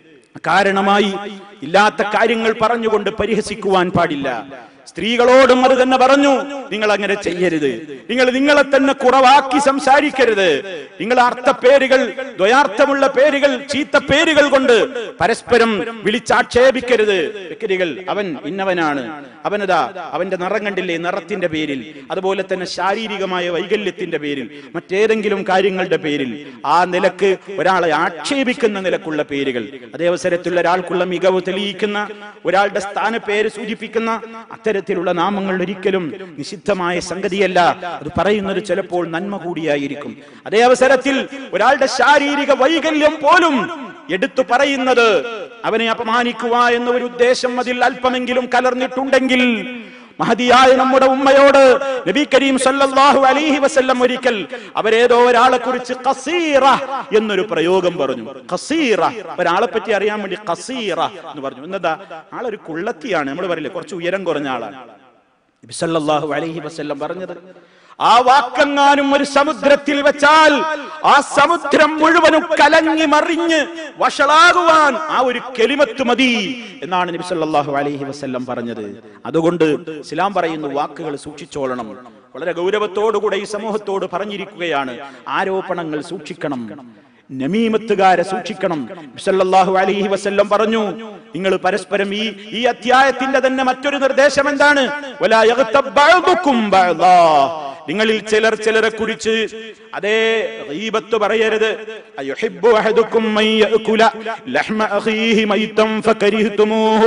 കാരണമായി ഇല്ലാത്ത കാര്യങ്ങൾ പറഞ്ഞുകൊണ്ട് പരിഹസിക്കുവാൻ പാടില്ല സ്ത്രീകളോടും അത് തന്നെ പറഞ്ഞു നിങ്ങൾ അങ്ങനെ ചെയ്യരുത് നിങ്ങൾ നിങ്ങളെ തന്നെ കുറവാക്കി സംസാരിക്കരുത് നിങ്ങൾ അർത്ഥ പേരുകൾ ദ്വയാർത്ഥമുള്ള പേരുകൾ ചീത്ത പേരുകൾ കൊണ്ട് പരസ്പരം വിളിച്ചാക്ഷേപിക്കരുത് വ്യക്തികൾ അവൻ ഇന്നവനാണ് അവനതാ അവന്റെ നിറം കണ്ടില്ലേ നിറത്തിന്റെ പേരിൽ അതുപോലെ തന്നെ ശാരീരികമായ വൈകല്യത്തിന്റെ പേരിൽ മറ്റേതെങ്കിലും കാര്യങ്ങളുടെ പേരിൽ ആ നിലക്ക് ഒരാളെ ആക്ഷേപിക്കുന്ന നിലക്കുള്ള പേരുകൾ അതേ അവസരത്തിൽ ഒരാൾക്കുള്ള മികവ് തെളിയിക്കുന്ന ഒരാളുടെ സ്ഥാന പേര് സൂചിപ്പിക്കുന്ന അത്തരത്തിലുള്ള നാമങ്ങൾ ഒരിക്കലും നിഷിദ്ധമായ സംഗതിയല്ല അത് പറയുന്നത് ചിലപ്പോൾ നന്മ കൂടിയായിരിക്കും അതേ അവസരത്തിൽ ഒരാളുടെ ശാരീരിക വൈകല്യം പോലും എടുത്തു പറയുന്നത് അവനെ അപമാനിക്കുക എന്ന ഒരു ഉദ്ദേശം അതിൽ അല്പമെങ്കിലും കലർന്നിട്ടുണ്ടെങ്കിൽ മഹതിയായ നമ്മുടെ ഉമ്മയോട് നബി കരീം സല്ലല്ലാഹു അലൈഹി വസല്ലം ഒരിക്കൽ അവരേതോ ഒരാളെ കുറിച്ച് ഖസീറ എന്നൊരു പ്രയോഗം പറഞ്ഞു ഖസീറ ഒരാളെ പറ്റി അറിയാൻ വേണ്ടി ഖസീറ എന്ന് പറഞ്ഞു എന്നതാ ആളൊരു കുള്ളത്തിയാണ് നമ്മൾ പറയില്ലേ കുറച്ച് ഉയരം കുറഞ്ഞ ആളാണ് നബി സല്ലല്ലാഹു അലൈഹി വസല്ലം പറഞ്ഞത് ആ വാക്കെങ്ങാനും ഒരു സമുദ്രത്തിൽ വെച്ചാൽ ആ സമുദ്രം മുഴുവനും കലങ്ങി മറിഞ്ഞ് വഷളാകുവാൻ ആ ഒരു കെലിമത്ത് മതി എന്നാണ് നബി സല്ലല്ലാഹു അലൈഹി വസല്ലം പറഞ്ഞത് അതുകൊണ്ട് ഇസ്ലാം പറയുന്ന വാക്കുകൾ സൂക്ഷിച്ചോളണം വളരെ ഗൗരവത്തോടുകൂടെ ഈ സമൂഹത്തോട് പറഞ്ഞിരിക്കുകയാണ് ആരോപണങ്ങൾ സൂക്ഷിക്കണം നമീമത്തുകാരെ സൂക്ഷിക്കണം സല്ലല്ലാഹു അലൈഹി വസല്ലം പറഞ്ഞു നിങ്ങൾ പരസ്പരം ഈ ഈ അധ്യായത്തിന്റെ തന്നെ മറ്റൊരു നിർദ്ദേശം എന്താണ് വലാ യഗ്തബ് ബഅദുക്കും ബഅദാ. നിങ്ങളിൽ ചിലർ ചിലരെ കുറിച്ച് അതേ ഗീബത്ത് പറയരുത് അയുഹിബ്ബു അഹദുക്കും മൻ യഅകുല ലഹ്മ അഖീഹി മൈതൻ ഫകരിഹ്തുമൂഹു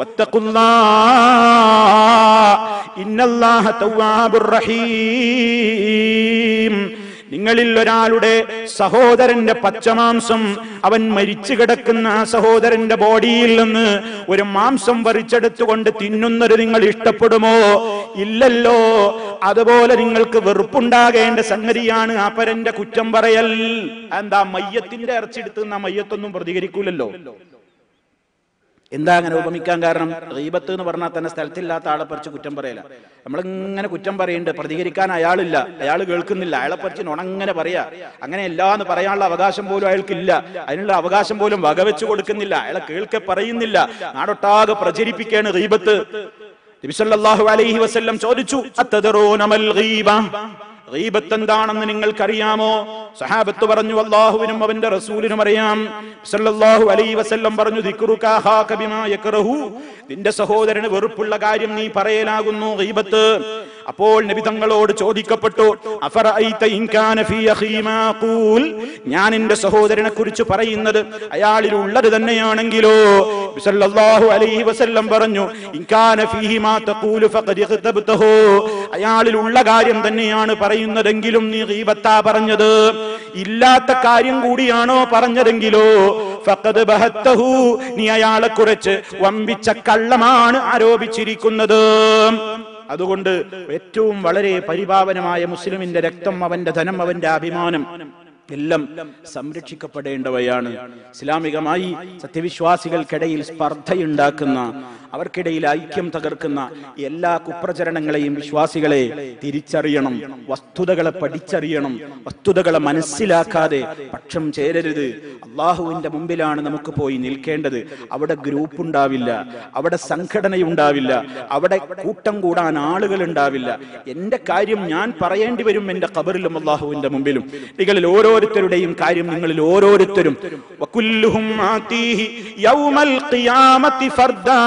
വത്തഖുല്ലാഹ ഇന്നല്ലാഹ തവ്വാബുർ റഹീം നിങ്ങളിൽ ഒരാളുടെ സഹോദരന്റെ പച്ചമാംസം അവൻ മരിച്ചു കിടക്കുന്ന ആ സഹോദരന്റെ ബോഡിയിൽ നിന്ന് ഒരു മാംസം പറിച്ചെടുത്തുകൊണ്ട് തിന്നുന്നത് നിങ്ങൾ ഇഷ്ടപ്പെടുമോ ഇല്ലല്ലോ അതുപോലെ നിങ്ങൾക്ക് വെറുപ്പുണ്ടാകേണ്ട സംഗതിയാണ് ആ പരന്റെ കുറ്റം പറയൽ എന്താ മയ്യത്തിന്റെ ഇറച്ചെടുത്ത് ആ മയ്യത്തൊന്നും പ്രതികരിക്കൂലല്ലോ എന്താ അങ്ങനെ ഉപമിക്കാൻ കാരണം റീബത്ത് എന്ന് പറഞ്ഞാൽ തന്നെ സ്ഥലത്തില്ലാത്ത ആളെ പറിച്ച് കുറ്റം പറയല നമ്മളിങ്ങനെ കുറ്റം പറയുന്നുണ്ട് പ്രതികരിക്കാൻ അയാളില്ല അയാൾ കേൾക്കുന്നില്ല അയാളെ പറിച്ച് നുണങ്ങനെ പറയാ അങ്ങനെ ഇല്ല എന്ന് പറയാനുള്ള അവകാശം പോലും അയാൾക്കില്ല അതിനുള്ള അവകാശം പോലും വകവെച്ച് കൊടുക്കുന്നില്ല അയാളെ കേൾക്കെ പറയുന്നില്ല നാടൊട്ടാകെ പ്രചരിപ്പിക്കാണ് റീബത്ത് നബിസല്ലാഹു അലൈഹി വസല്ലം ചോദിച്ചു അത്തദറൂനമൽ ഗീബ ഗീബത്ത് എന്താണെന്ന് നിങ്ങൾക്കറിയാമോ സഹാബത്ത് പറഞ്ഞു അള്ളാഹുവിനും അവന്റെ റസൂലിനും അറിയാം സല്ലല്ലാഹു അലൈഹി വസല്ലം പറഞ്ഞു ദിക്റുക അഖാക ബിമാ യക്റഹു നിന്റെ സഹോദരന് വെറുപ്പുള്ള കാര്യം നീ പറയലാകുന്നു ഗീബത്ത് അപ്പോൾ നബി തങ്ങളോട് ചോദിക്കപ്പെട്ടു അഫറഅയ്ത ഇൻ കാന ഫീ അഖീ മാ ഖൂൽ ഞാൻ എന്റെ സഹോദരനെ കുറിച്ച് പറയുന്നത് അയാളിൽ ഉള്ളത് തന്നെയാണെങ്കിലോ സല്ലല്ലാഹു അലൈഹി വസല്ലം പറഞ്ഞു ഇൻ കാന ഫീഹി മാ തഖൂലു ഫഖദ് ഇഖ്തബ്തഹു അയാളിൽ ഉള്ള കാര്യം തന്നെയാണ് പറയുന്നതെങ്കിലും നീ ഗീബത്താ പറഞ്ഞത് ഇല്ലാത്ത കാര്യം കൂടിയാണോ പറഞ്ഞതെങ്കിലോ ഫഖദ് ബഹത്തഹു നീ അയാളെ കുറിച്ച് വമ്പിച്ച കള്ളമാണ് ആരോപിച്ചിരിക്കുന്നത് അതുകൊണ്ട് ഏറ്റവും വളരെ പരിപാവനമായ മുസ്ലിമിന്റെ രക്തം അവന്റെ ധനം അവന്റെ അഭിമാനം എല്ലാം സംരക്ഷിക്കപ്പെടേണ്ടവയാണ് ഇസ്ലാമികമായി സത്യവിശ്വാസികൾക്കിടയിൽ സ്പർദ്ധയുണ്ടാക്കുന്ന അവർക്കിടയിൽ ഐക്യം തകർക്കുന്ന എല്ലാ കുപ്രചരണങ്ങളെയും വിശ്വാസികളെ തിരിച്ചറിയണം വസ്തുതകളെ പഠിച്ചറിയണം വസ്തുതകളെ മനസ്സിലാക്കാതെ പക്ഷം ചേരരുത് അള്ളാഹുവിന്റെ മുമ്പിലാണ് നമുക്ക് പോയി നിൽക്കേണ്ടത് അവിടെ ഗ്രൂപ്പ് ഉണ്ടാവില്ല അവിടെ സംഘടനയുണ്ടാവില്ല അവിടെ കൂട്ടം കൂടാൻ ആളുകൾ ഉണ്ടാവില്ല എന്റെ കാര്യം ഞാൻ പറയേണ്ടി വരും എന്റെ കബറിലും അള്ളാഹുവിന്റെ മുമ്പിലും നിങ്ങളിൽ ഓരോരുത്തരുടെയും കാര്യം നിങ്ങളിൽ ഓരോരുത്തരും വകുല്ലുഹും ആതീഹി യൗമൽ ഖിയാമത്തി ഫർദാ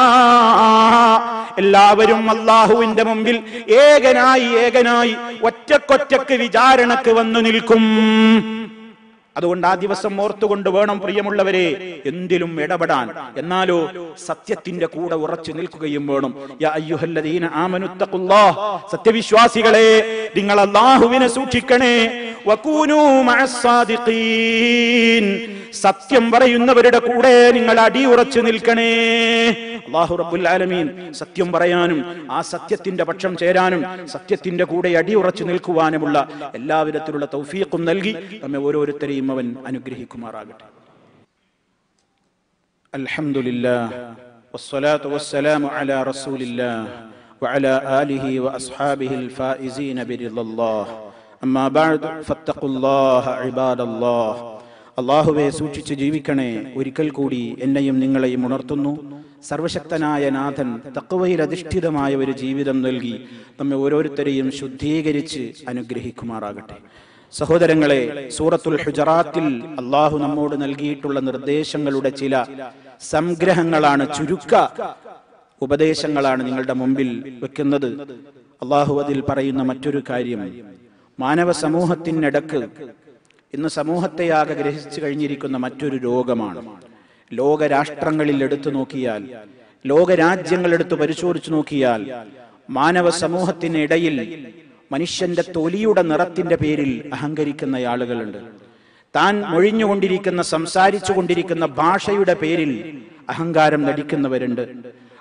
എല്ലാവരും അള്ളാഹുവിന്റെ മുമ്പിൽ ഏകനായി ഏകനായി ഒറ്റക്കൊറ്റക്ക് വിചാരണക്ക് വന്നു നിൽക്കും അതുകൊണ്ട് ആ ദിവസം ഓർത്തുകൊണ്ട് വേണം പ്രിയമുള്ളവരെ എന്തിലും ഇടപെടാൻ എന്നാലോ സത്യത്തിന്റെ കൂടെ ഉറച്ചു നിൽക്കുകയും വേണം യാ അയ്യുഹല്ലദീന ആമനുത്തഖുല്ലാഹ് സത്യവിശ്വാസികളെ നിങ്ങൾ അള്ളാഹുവിനെ സൂക്ഷിക്കണേ വകൂനൂ മഅസ്സാദിഖീൻ സത്യം പറയുന്നവരുടെ കൂടെ നിങ്ങൾ അടിയുറച്ചു നിൽക്കണേ അള്ളാഹു റബ്ബുൽ ആലമീൻ സത്യം പറയാനും ആ സത്യത്തിന്റെ പക്ഷം ചേരാനും സത്യത്തിന്റെ കൂടെ അടിയുറച്ചു നിൽക്കുവാനുമുള്ള എല്ലാവിധത്തിലുള്ള തൗഫീഖും നൽകി നമ്മെ ഓരോരുത്തരെയും അവൻ അനുഗ്രഹിക്കുമാറാകട്ടെ അൽഹംദുലില്ലാ വസ്സലാത്തു വസ്സലാമു അലാ റസൂലില്ലാ وعلى آله وأصحابه الفائزين برضا الله أما بعد فاتقوا الله عباد الله അള്ളാഹുവെ സൂക്ഷിച്ച് ജീവിക്കണേ ഒരിക്കൽ കൂടി എന്നെയും നിങ്ങളെയും ഉണർത്തുന്നു സർവശക്തനായ നാഥൻ തക്കവയിൽ അധിഷ്ഠിതമായ ഒരു ജീവിതം നൽകി നമ്മെ ഓരോരുത്തരെയും ശുദ്ധീകരിച്ച് അനുഗ്രഹിക്കുമാറാകട്ടെ സഹോദരങ്ങളെ സൂറത്തുൽ ഹുജറാത്തിൽ അള്ളാഹു നമ്മോട് നൽകിയിട്ടുള്ള നിർദ്ദേശങ്ങളുടെ ചില സംഗ്രഹങ്ങളാണ് ചുരുക്ക ഉപദേശങ്ങളാണ് നിങ്ങളുടെ മുമ്പിൽ വെക്കുന്നത് അള്ളാഹു അതിൽ പറയുന്ന മറ്റൊരു കാര്യം മാനവ സമൂഹത്തിനിടക്ക് ഇന്ന് സമൂഹത്തെയാകെ ഗ്രഹിച്ചു കഴിഞ്ഞിരിക്കുന്ന മറ്റൊരു രോഗമാണ് ലോകരാഷ്ട്രങ്ങളിൽ എടുത്തു നോക്കിയാൽ ലോകരാജ്യങ്ങൾ എടുത്ത് പരിശോധിച്ചു നോക്കിയാൽ മാനവ സമൂഹത്തിനിടയിൽ മനുഷ്യന്റെ തൊലിയുടെ നിറത്തിന്റെ പേരിൽ അഹങ്കരിക്കുന്ന ആളുകളുണ്ട് താൻ മൊഴിഞ്ഞുകൊണ്ടിരിക്കുന്ന സംസാരിച്ചു കൊണ്ടിരിക്കുന്ന ഭാഷയുടെ പേരിൽ അഹങ്കാരം നടിക്കുന്നവരുണ്ട്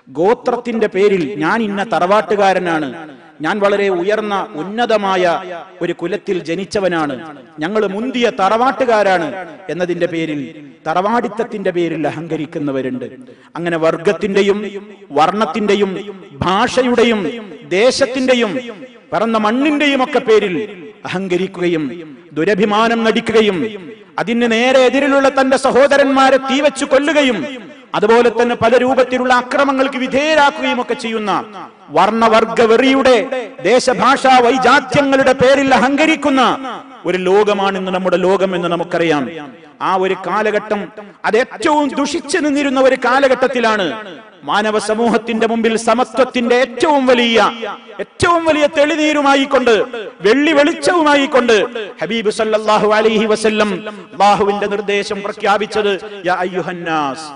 ഗോത്രത്തിന്റെ പേരിൽ ഞാൻ ഇന്ന തറവാട്ടുകാരനാണ് ഞാൻ വളരെ ഉയർന്ന ഉന്നതമായ ഒരു കുലത്തിൽ ജനിച്ചവനാണ് ഞങ്ങൾ മുന്തിയ തറവാട്ടുകാരാണ് എന്നതിന്റെ പേരിൽ തറവാടിത്തത്തിന്റെ പേരിൽ അഹങ്കരിക്കുന്നവരുണ്ട് അങ്ങനെ വർഗത്തിന്റെയും വർണ്ണത്തിന്റെയും ഭാഷയുടെയും ദേശത്തിന്റെയും പറന്ന മണ്ണിന്റെയും ഒക്കെ പേരിൽ അഹങ്കരിക്കുകയും ദുരഭിമാനം നടിക്കുകയും അതിന് നേരെ എതിരിലുള്ള തന്റെ സഹോദരന്മാരെ തീവച്ചു കൊല്ലുകയും അതുപോലെ തന്നെ പല രൂപത്തിലുള്ള അക്രമങ്ങൾക്ക് വിധേയരാക്കുകയും ഒക്കെ ചെയ്യുന്ന വർണ്ണവർഗ വെറിയുടെ ദേശഭാഷാ വൈജാത്യങ്ങളുടെ പേരിൽ അഹങ്കരിക്കുന്ന ഒരു ലോകമാണ് ഇന്ന് നമ്മുടെ ലോകം എന്ന് നമുക്കറിയാം ആ ഒരു കാലഘട്ടം അത് ഏറ്റവും ദുഷിച്ചു നിന്നിരുന്ന ഒരു കാലഘട്ടത്തിലാണ് മാനവ സമൂഹത്തിന്റെ മുമ്പിൽ സമത്വത്തിന്റെ ഏറ്റവും വലിയ ഏറ്റവും വലിയ തെളിനീരുമായി കൊണ്ട് വെള്ളി വെളിച്ചവുമായി കൊണ്ട് ഹബീബ് സല്ലല്ലാഹു അലൈഹി വസല്ലം അള്ളാഹുവിന്റെ നിർദ്ദേശം പ്രഖ്യാപിച്ചത് യാ അയ്യുഹന്നാസ്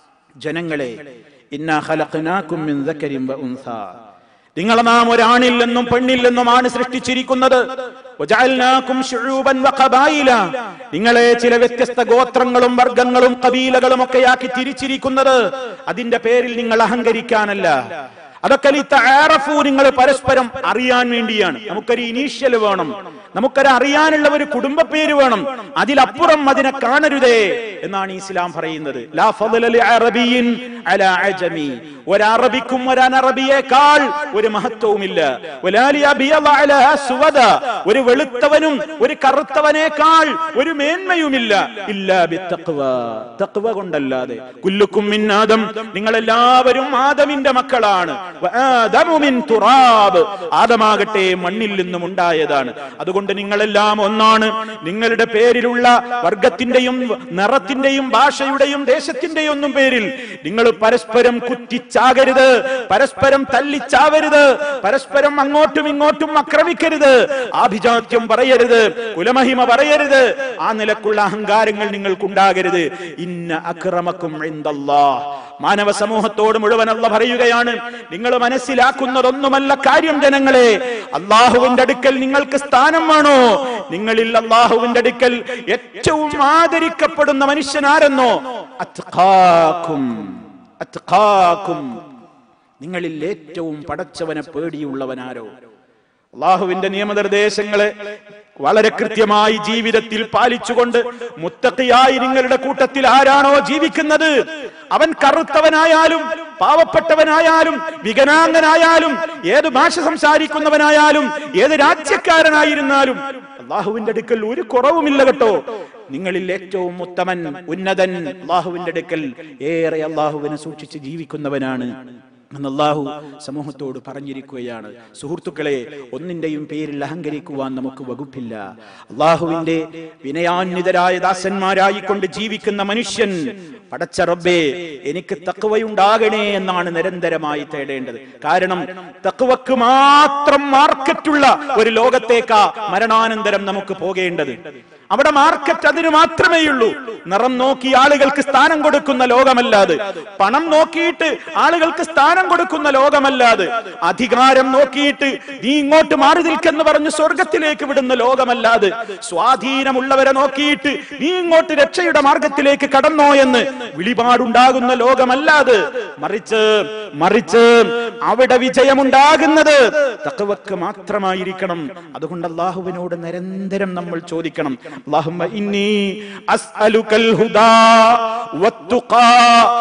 ജനങ്ങളെ ഇന്നാ ഖലഖനാകും മിൻ ദക്കരിൻ വ ഉൻസാ നിങ്ങളെ നാം ഒരാണിൽ നിന്നും പെണ്ണിൽ നിന്നുമാണ് സൃഷ്ടിച്ചിരിക്കുന്നത് വജഅൽനാകും ശുഊബൻ വഖബായില. നിങ്ങളെ ചില വ്യത്യസ്ത ഗോത്രങ്ങളും വർഗങ്ങളും കബീലകളും ഒക്കെയാക്കി തിരിച്ചിരിക്കുന്നത് അതിന്റെ പേരിൽ നിങ്ങൾ അഹങ്കരിക്കാനല്ല അതൊക്കെ ലിത്തആറഫു നിങ്ങൾ പരസ്പരം അറിയാൻ വേണ്ടിയാണ് നമുക്കൊരു ഇനീഷ്യൽ വേണം നമുക്കൊരു അറിയാനുള്ള ഒരു കുടുംബ പേര് വേണം അതിലപ്പുറം അതിനെ കാണരുതേ എന്നാണ് ഇസ്ലാം പറയുന്നത് ലാ ഫളല ലി അറബിയിൻ അലാ അജമി ഒരു അറബിക്കും ഒരു അനറബിയേക്കാൾ ഒരു മഹത്വവുമില്ല വലാ ലി അബിയദ അലാ അസ്വദ ഒരു വെളുത്തവനും ഒരു കറുത്തവനേക്കാൾ ഒരു മേന്മയുമില്ല ഇല്ലാ ബിത്തഖ്വ തഖ്വ കൊണ്ടല്ലാതെ കുല്ലുക്കും മിൻ ആദം നിങ്ങൾ എല്ലാവരും ആദമിന്റെ മക്കളാണ് വആദമു മിൻ തുറാബ് ആദമാകട്ടെ മണ്ണിൽ നിന്നും ഉണ്ടായതാണ് അതുകൊണ്ട് നിങ്ങളെല്ലാം ഒന്നാണ് നിങ്ങളുടെ പേരിലുള്ള വർഗത്തിന്റെയും നിറത്തിന്റെയും ഭാഷയുടെയും ദേശത്തിന്റെയും ഒന്നും പേരിൽ നിങ്ങൾ പരസ്പരം കുറ്റിച്ചാകരുത് പരസ്പരം തല്ലിച്ചാവരുത് പരസ്പരം അങ്ങോട്ടും ഇങ്ങോട്ടും ആക്രമിക്കരുത് ആഭിജാത്യം പറയരുത് കുലമഹിമ പറയരുത് ആ നിലക്കുള്ള അഹങ്കാരങ്ങൾ നിങ്ങൾക്കുണ്ടാകരുത് ഇന്ന അക്രമക്കും ഇന്ദല്ലാഹ് മാനവ സമൂഹത്തോട് മുഴുവനുള്ള പറയുകയാണ് നിങ്ങൾ മനസ്സിലാക്കുന്നതൊന്നുമല്ല കാര്യം ജനങ്ങളെ അള്ളാഹുവിന്റെ അടുക്കൽ നിങ്ങൾക്ക് സ്ഥാനം വേണോ നിങ്ങളിൽ അള്ളാഹുവിന്റെ അടുക്കൽ ഏറ്റവും ആദരിക്കപ്പെടുന്ന മനുഷ്യനാരെന്നോ അത്ഖാക്കും അത്ഖാക്കും നിങ്ങളിൽ ഏറ്റവും പടച്ചവനെ പേടിയുള്ളവനാരോ അള്ളാഹുവിന്റെ നിയമനിർദ്ദേശങ്ങളെ വളരെ കൃത്യമായി ജീവിതത്തിൽ പാലിച്ചുകൊണ്ട് മുത്തക്കിയായി നിങ്ങളുടെ കൂട്ടത്തിൽ ആരാണോ ജീവിക്കുന്നത് അവൻ കറുത്തവനായാലും പാവപ്പെട്ടവനായാലും വികനാംഗനായാലും ഏത് ഭാഷ സംസാരിക്കുന്നവനായാലും ഏത് രാജ്യക്കാരനായിരുന്നാലും അള്ളാഹുവിന്റെ അടുക്കൽ ഒരു കുറവുമില്ല കേട്ടോ നിങ്ങളിൽ ഏറ്റവും ഉത്തമൻ ഉന്നതൻ അള്ളാഹുവിന്റെ അടുക്കൽ ഏറെ അള്ളാഹുവിനെ സൂക്ഷിച്ച് ജീവിക്കുന്നവനാണ് എന്ന് അള്ളാഹു സമൂഹത്തോട് പറഞ്ഞിരിക്കുകയാണ് സുഹൃത്തുക്കളെ ഒന്നിന്റെയും പേരിൽ അഹങ്കരിക്കുവാൻ നമുക്ക് വകുപ്പില്ല അള്ളാഹുവിന്റെ വിനയാന്വിതരായ ദാസന്മാരായിക്കൊണ്ട് ജീവിക്കുന്ന മനുഷ്യൻ പടച്ച റബ്ബേ എനിക്ക് തക്കവയുണ്ടാകണേ എന്നാണ് നിരന്തരമായി തേടേണ്ടത് കാരണം തക്കവക്ക് മാത്രം മാർക്കറ്റുള്ള ഒരു ലോകത്തേക്കാ മരണാനന്തരം നമുക്ക് പോകേണ്ടത് അവിടെ മാർക്കറ്റ് അതിന് മാത്രമേ ഉള്ളൂ നിറം നോക്കി ആളുകൾക്ക് സ്ഥാനം കൊടുക്കുന്ന ലോകമല്ലാതെ പണം നോക്കിയിട്ട് ആളുകൾക്ക് സ്ഥാനം കൊടുക്കുന്ന ലോകമല്ലാതെ അധികാരം നോക്കിയിട്ട് നീ ഇങ്ങോട്ട് മാറി നിൽക്കെന്ന് പറഞ്ഞ് സ്വർഗത്തിലേക്ക് വിടുന്ന ലോകമല്ലാതെ സ്വാധീനമുള്ളവരെ നോക്കിയിട്ട് നീ ഇങ്ങോട്ട് രക്ഷയുടെ മാർഗത്തിലേക്ക് കടന്നോ എന്ന് വിളിപാടുണ്ടാകുന്ന ലോകമല്ലാതെ മറിച്ച് മറിച്ച് അവിടെ വിജയമുണ്ടാകുന്നത് തക്കവക്ക് മാത്രമായിരിക്കണം അതുകൊണ്ട് അള്ളാഹുവിനോട് നിരന്തരം നമ്മൾ ചോദിക്കണം اللهم إني أسألك الهدى والتقى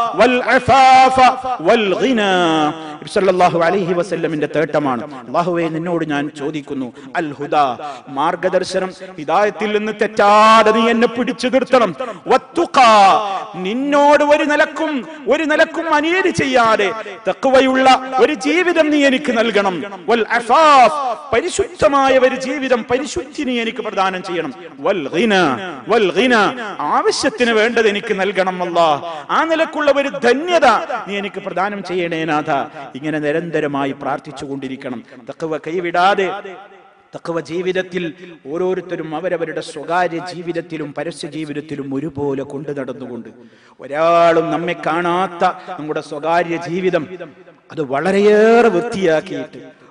والعفاف والغنى സല്ലല്ലാഹു അലൈഹി വസല്ലമിന്റെ തേട്ടമാണ് അള്ളാഹുവെ നിന്നോട് ഞാൻ ചോദിക്കുന്നു അൽ ഹുദ മാർഗദർശനം ഹിദായത്തിൽ നിന്ന് തെറ്റാതെ നീ എന്നെ പിടിച്ചു നിർത്തണം വത്തുഖ നിന്നോട് ഒരു നിലക്കും ഒരു നിലക്കും അനീതി ചെയ്യാതെ തക്കുവയുള്ള ഒരു ജീവിതം നീ എനിക്ക് നൽകണം വൽ അഫാഫ് പരിശുദ്ധമായ ഒരു ജീവിതം പരിശുദ്ധി നീ എനിക്ക് പ്രദാനം ചെയ്യണം വൽ ഗിന വൽ ഗിന ആവശ്യത്തിന് വേണ്ടത് എനിക്ക് നൽകണം അല്ലാ ആ നിലക്കുള്ള ഒരു ധന്യത നീ എനിക്ക് പ്രദാനം ചെയ്യണേ നാഥ ഇങ്ങനെ നിരന്തരമായി പ്രാർത്ഥിച്ചു കൊണ്ടിരിക്കണം തക്കവ കൈവിടാതെ തക്കവ ജീവിതത്തിൽ ഓരോരുത്തരും അവരവരുടെ സ്വകാര്യ ജീവിതത്തിലും പരസ്യ ജീവിതത്തിലും ഒരുപോലെ കൊണ്ടു നടന്നുകൊണ്ട് ഒരാളും നമ്മെ കാണാത്ത നമ്മുടെ സ്വകാര്യ ജീവിതം അത് വളരെയേറെ വൃത്തിയാക്കിയിട്ട്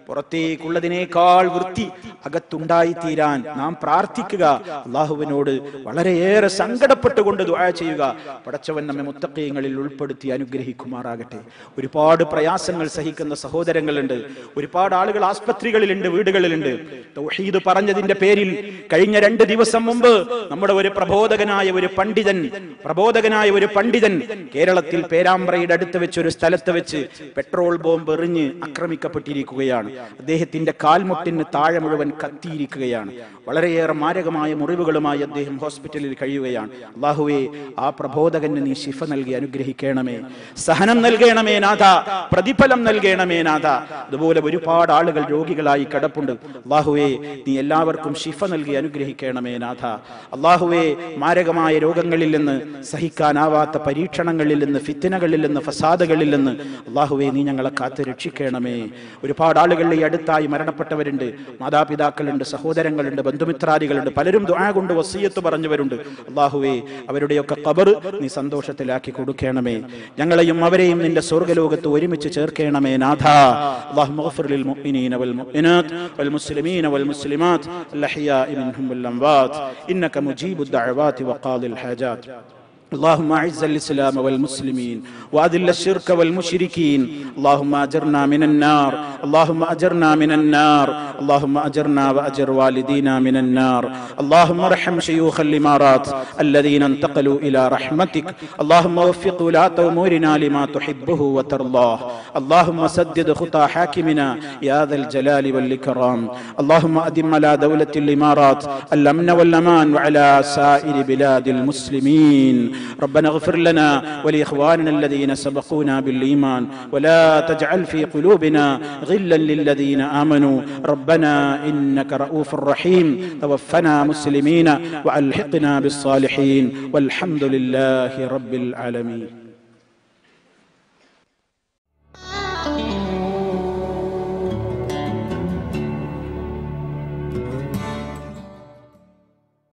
പുറത്തേക്കുള്ളതിനേക്കാൾ വൃത്തി അകത്തുണ്ടായി തീരാൻ നാം പ്രാർത്ഥിക്കുക അള്ളാഹുവിനോട് വളരെയേറെ സങ്കടപ്പെട്ടുകൊണ്ട് ദുആ ചെയ്യുക പടച്ചവൻ നമ്മെ മുത്തക്കയങ്ങളിൽ ഉൾപ്പെടുത്തി അനുഗ്രഹിക്കുമാറാകട്ടെ ഒരുപാട് പ്രയാസങ്ങൾ സഹിക്കുന്ന സഹോദരങ്ങളുണ്ട് ഒരുപാട് ആളുകൾ ആസ്പത്രികളിലുണ്ട് വീടുകളിലുണ്ട് തൗഹീദ് പറഞ്ഞതിന്റെ പേരിൽ കഴിഞ്ഞ രണ്ട് ദിവസം മുമ്പ് നമ്മുടെ ഒരു പ്രബോധകനായ ഒരു പണ്ഡിതൻ പ്രബോധകനായ ഒരു പണ്ഡിതൻ കേരളത്തിൽ പേരാമ്പ്രയുടെ അടുത്ത് വെച്ച് ഒരു സ്ഥലത്ത് വെച്ച് പെട്രോൾ ബോംബ് എറിഞ്ഞ് ആക്രമിക്കപ്പെട്ടിരിക്കുകയാണ് അദ്ദേഹത്തിന്റെ കാൽമുട്ടിന് താഴെ മുഴുവൻ കത്തിയിരിക്കുകയാണ് വളരെയേറെ മാരകമായ മുറിവുകളുമായി അദ്ദേഹം ഹോസ്പിറ്റലിൽ കഴിയുകയാണ് അള്ളാഹുവേ ആ പ്രബോധകന് നീ ശിഫ നൽകി അനുഗ്രഹിക്കണമേ സഹനം നൽകണമേ നാഥ പ്രതിഫലം നൽകണമേ നാഥ അതുപോലെ ഒരുപാട് ആളുകൾ രോഗികളായി കിടപ്പുണ്ട് അള്ളാഹുവേ നീ എല്ലാവർക്കും ശിഫ നൽകി അനുഗ്രഹിക്കണമേ നാഥ അള്ളാഹുവേ മാരകമായ രോഗങ്ങളിൽ നിന്ന് സഹിക്കാനാവാത്ത പരീക്ഷണങ്ങളിൽ നിന്ന് ഫിത്തിനകളിൽ നിന്ന് ഫസാദകളിൽ നിന്ന് അള്ളാഹുവേ നീ ഞങ്ങളെ കാത്ത് രക്ഷിക്കണമേ ഒരുപാട് ആളുകൾ ഈ അടുത്തായി മരണപ്പെട്ടവരുണ്ട് മാതാപിതാക്കളുണ്ട് സഹോദരങ്ങളുണ്ട് ബന്ധുമിത്രാദികളുണ്ട് പലരും ദുആ കൊണ്ട് വസീയത്ത് പറഞ്ഞവരുണ്ട് അള്ളാഹുവേ അവരുടെയൊക്കെ കബർ നീ സന്തോഷത്തിലാക്കി കൊടുക്കണമേ ഞങ്ങളെയും അവരെയും നിന്റെ സ്വർഗ്ഗലോകത്ത് ഒരുമിച്ച് ചേർക്കണമേ നാഥ اللهم اغفر للمؤمنين والمؤمنات والمسلمين والمسلمات الأحياء منهم والأموات إنك مجيب الدعوات وقاضي الحاجات اللهم اعز الاسلام والمسلمين واذل الشرك والمشركين اللهم اجرنا من النار اللهم اجرنا من النار اللهم اجرنا واجر والدينا من النار اللهم ارحم شيوخ الامارات الذين انتقلوا الى رحمتك اللهم وفق ولاة امورنا لما تحبه وترضاه اللهم سدد خطى حاكمنا يا ذا الجلال والاكرام اللهم ادم على دوله الامارات الامن والامان وعلى سائر بلاد المسلمين ربنا اغفر لنا ولاخواننا الذين سبقونا بالايمان ولا تجعل في قلوبنا غلا للذين امنوا ربنا انك رؤوف رحيم توفنا مسلمين والحقنا بالصالحين والحمد لله رب العالمين